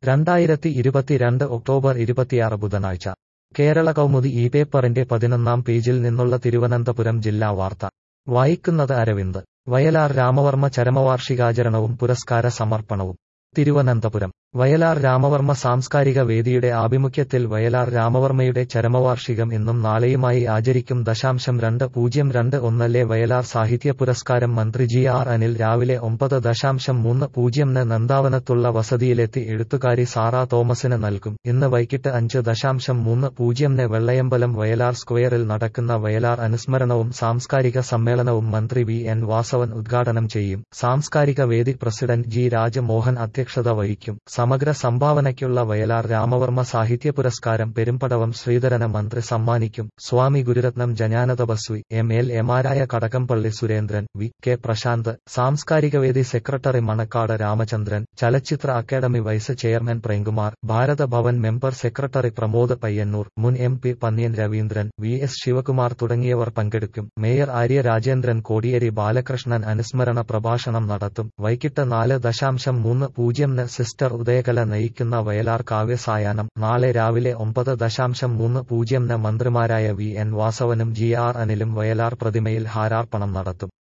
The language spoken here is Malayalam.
രണ്ടായിരത്തി ഇരുപത്തിരണ്ട് ഒക്ടോബർ ഇരുപത്തിയാറ് ബുധനാഴ്ച കേരള കൗമുദി ഈ പേപ്പറിന്റെ പതിനൊന്നാം പേജിൽ നിന്നുള്ള തിരുവനന്തപുരം ജില്ലാ വാർത്ത വായിക്കുന്നത് അരവിന്ദ് വയലാർ രാമവർമ്മ ചരമവാർഷികാചരണവും പുരസ്കാര സമർപ്പണവും തിരുവനന്തപുരം വയലാർ രാമവർമ്മ സാംസ്കാരിക വേദിയുടെ ആഭിമുഖ്യത്തിൽ വയലാർ രാമവർമ്മയുടെ ചരമവാർഷികം ഇന്നും നാളെയുമായി ആചരിക്കും ദശാംശം രണ്ട് പൂജ്യം രണ്ട് ഒന്നല്ലേ വയലാർ സാഹിത്യ പുരസ്കാരം മന്ത്രി ജി ആർ അനിൽ രാവിലെ ഒമ്പത് ദശാംശം മൂന്ന് പൂജ്യംന് നന്ദാവനത്തുള്ള വസതിയിലെത്തി എഴുത്തുകാരി സാറാ തോമസിന് നൽകും ഇന്ന് വൈകിട്ട് അഞ്ച് ദശാംശം മൂന്ന് പൂജ്യംന് വെള്ളയമ്പലം വയലാർ സ്ക്വയറിൽ നടക്കുന്ന വയലാർ അനുസ്മരണവും സാംസ്കാരിക സമ്മേളനവും മന്ത്രി വി എൻ വാസവൻ ഉദ്ഘാടനം ചെയ്യും സാംസ്കാരിക വേദി പ്രസിഡന്റ് ജി രാജമോഹൻ അധ്യക്ഷത വഹിക്കും സമഗ്ര സംഭാവനയ്ക്കുള്ള വയലാർ രാമവർമ്മ സാഹിത്യ പുരസ്കാരം പെരുമ്പടവം ശ്രീധരന് മന്ത്രി സമ്മാനിക്കും സ്വാമി ഗുരുരത്നം ജനാനത ബസ്വി എം എൽ എമാരായ കടകംപള്ളി സുരേന്ദ്രൻ വി കെ പ്രശാന്ത് സാംസ്കാരികവേദി സെക്രട്ടറി മണക്കാട് രാമചന്ദ്രൻ ചലച്ചിത്ര academy vice chairman Premkumar Bharat Bhavan member secretary Pramod Payyanur മുൻ M P Pannyan Raveendran V S Sivakumar തുടങ്ങിയവർ പങ്കെടുക്കും മേയർ ആര്യ രാജേന്ദ്രൻ കോടിയേരി ബാലകൃഷ്ണൻ അനുസ്മരണ പ്രഭാഷണം നടത്തും വൈകിട്ട് നാല് ദശാംശം മൂന്ന് പൂജ്യംന് സിസ്റ്റർ ഉദയകല നയിക്കുന്ന വയലാർ കാവ്യസായാഹ്നം നാളെ രാവിലെ ഒമ്പത് ദശാംശം മൂന്ന് പൂജ്യംന് മന്ത്രിമാരായ വി എൻ വാസവനും ജി ആർ അനിലും വയലാർ പ്രതിമയിൽ ഹാരാർപ്പണം നടത്തും